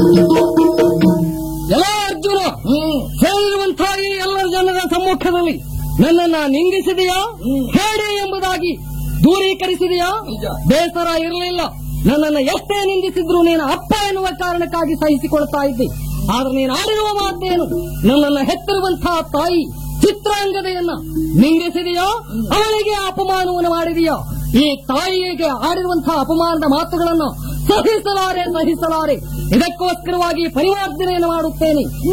ಎಲ್ಲ ಅರ್ಜುನ ಸೇರಿರುವಂತಹ ಈ ಎಲ್ಲ ಜನರ ಸಮ್ಮುಖದಲ್ಲಿ ನನ್ನನ್ನ ನಿಂದಿಸಿದೆಯಾ ಹೇಳಿ ಎಂಬುದಾಗಿ ದೂರೀಕರಿಸಿದೆಯಾ ನಿಜ. ಬೇಸರ ಇರಲಿಲ್ಲ ನನ್ನನ್ನು ಎಷ್ಟೇ ನಿಂದಿಸಿದ್ರು ನೀನು ಅಪ್ಪ ಎನ್ನುವ ಕಾರಣಕ್ಕಾಗಿ ಸಹಿಸಿಕೊಳ್ತಾ ಇದ್ದೆ ಆದ್ರೆ ನೀನು ಆಡಿರುವ ಮಾತೇನು ನನ್ನನ್ನು ಹೆತ್ತಿರುವಂತಹ ತಾಯಿ ಚಿತ್ರಾಂಗದೆಯನ್ನ ನಿಂದಿಸಿದೆಯೋ ಅವಳಿಗೆ ಅಪಮಾನವನ್ನು ಮಾಡಿದೆಯೋ ಈ ತಾಯಿಗೆ ಆಡಿರುವಂತಹ ಅಪಮಾನದ ಮಾತುಗಳನ್ನು ಸಹಿಸಲಾರೆ ಸಹಿಸಲಾರೆ ಇದಕ್ಕೋಸ್ಕರವಾಗಿ ಪರಿವರ್ತನೆಯನ್ನು ಮಾಡುತ್ತೇನೆ